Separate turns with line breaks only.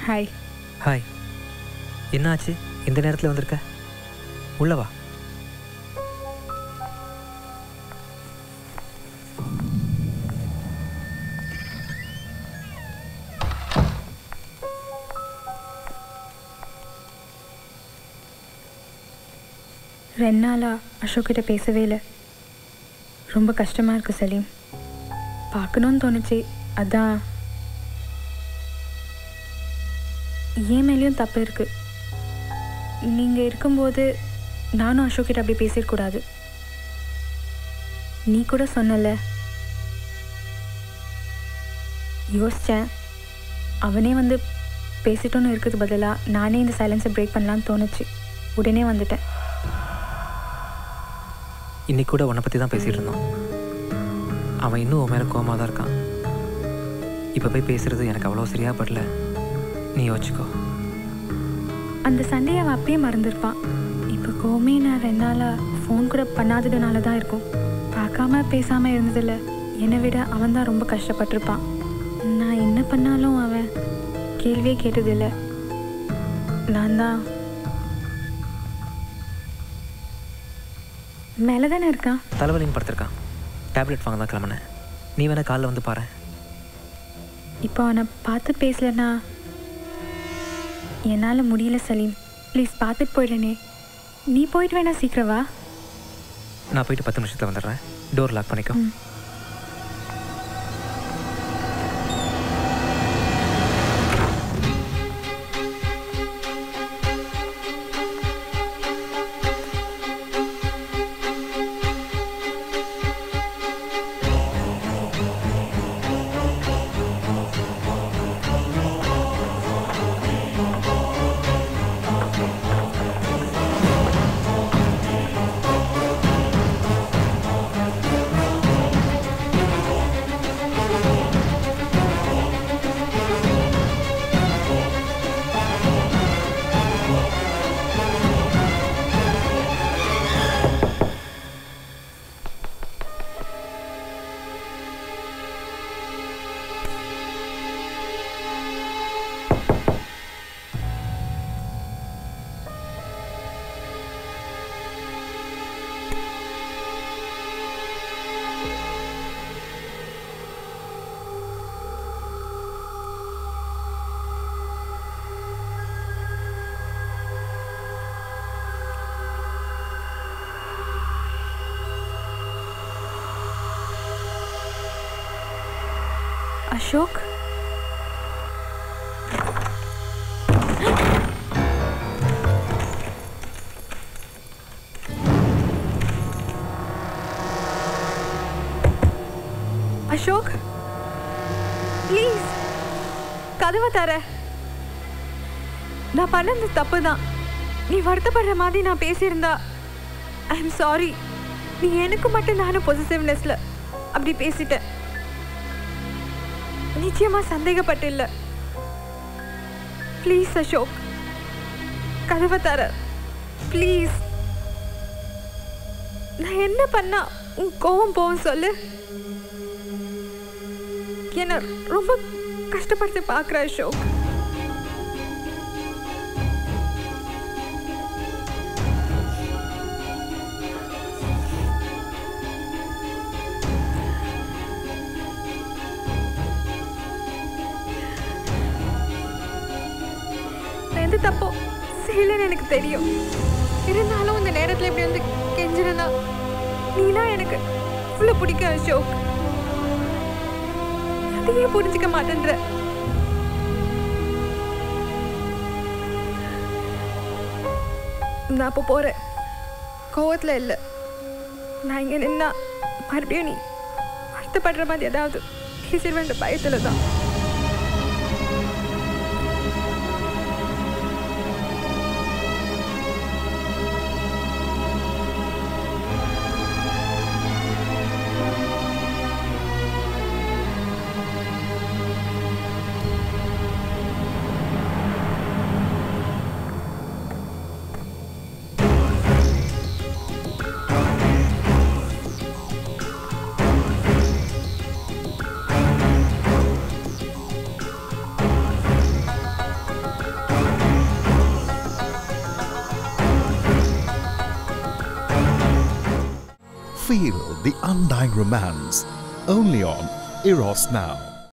Hi
hi என்னாச்சு இந்த நேரத்தில் வந்திருக்க உள்ள வா
ரெண்டு நாளாக அசோக் கிட்ட பேசவே இல்லை ரொம்ப கஷ்டமாக இருக்குது சலீம் பார்க்கணுன்னு தோணுச்சு அதான் ஏன் மேலேயும் தப்பு இருக்குது நீங்கள் இருக்கும்போது நானும் அசோக் கிட்ட அப்படி பேசிடக்கூடாது நீ கூட சொன்னல யோசித்தேன் அவனே வந்து பேசிட்டோன்னு இருக்கிறது பதிலாக நானே இந்த சைலன்ஸை பிரேக் பண்ணலான்னு தோணுச்சு உடனே வந்துட்டேன்
இன்னைக்கு கூட உன்னை பற்றி தான் பேசிகிட்டு இருந்தோம் அவன் இன்னும் உன் மேலே கோவமாக தான் இருக்கான் இப்போ போய் பேசுறது எனக்கு அவ்வளோ சரியா படல நீ யோசிச்சுக்கோ
அந்த சண்டையை அவன் அப்பயே மறந்துருப்பான் இப்போ கோமே நான் ரெண்டு நாளாக ஃபோன் கூட பண்ணாததுனால தான் இருக்கும் பார்க்காம பேசாமல் இருந்ததில்ல என்னை விட அவன் தான் ரொம்ப கஷ்டப்பட்டிருப்பான் நான் என்ன பண்ணாலும் அவன் கேள்வியே கேட்டதில்லை நான் தான் மேலே தானே இருக்கான்
தலைவலின்னு படுத்திருக்கான் டேப்லெட் வாங்க தான் கிளம்புனேன் நீ வேணா காலைல வந்து பாரு
இப்போ அவனை பார்த்து பேசலன்னா என்னால் முடியல சலீம் ப்ளீஸ் பார்த்துட்டு போயிடுனே நீ போயிட்டு வேணா சீக்கிரம் வா
நான் போயிட்டு பத்து நிமிஷத்தில் வந்துடுறேன் டோர் லாக் பண்ணிக்கோ
ம். அசோக் அசோக் ப்ளீஸ் கதவை தர நான் பண்ணது தப்பு தான் நீ வருத்தப்படுற மாதிரி நான் பேசியிருந்தா ஐ எம் சாரி நீ எனக்கு மட்டும் நானும் பொசிட்டிவ்னஸ்ல அப்படி பேசிட்டேன் நிச்சயமா சந்தேகப்பட்டு இல்லை ப்ளீஸ் அசோக் கதவை தர ப்ளீஸ் நான் என்ன பண்ணா உன் கோவம் போகும் சொல்லு என்ன ரொம்ப கஷ்டப்படுத்தி பார்க்குற அசோக் நான் எந்த தப்போ செய்யலைன்னு எனக்கு தெரியும் இருந்தாலும் இந்த நேரத்தில் இப்படி வந்து கெஞ்சினா நீலாம் எனக்கு இவ்வளோ பிடிக்கும் அசோக் அதையே புரிஞ்சுக்க மாட்டேன்ற நான் அப்போ போகிறேன் கோவத்தில் இல்லை நான் இங்கே நின்னா மறுபடியும் நீ வருத்தப்படுற மாதிரி ஏதாவது பேசிடுவேன்ற பயத்தில் தான்
Feel the undying romance only on Eros Now.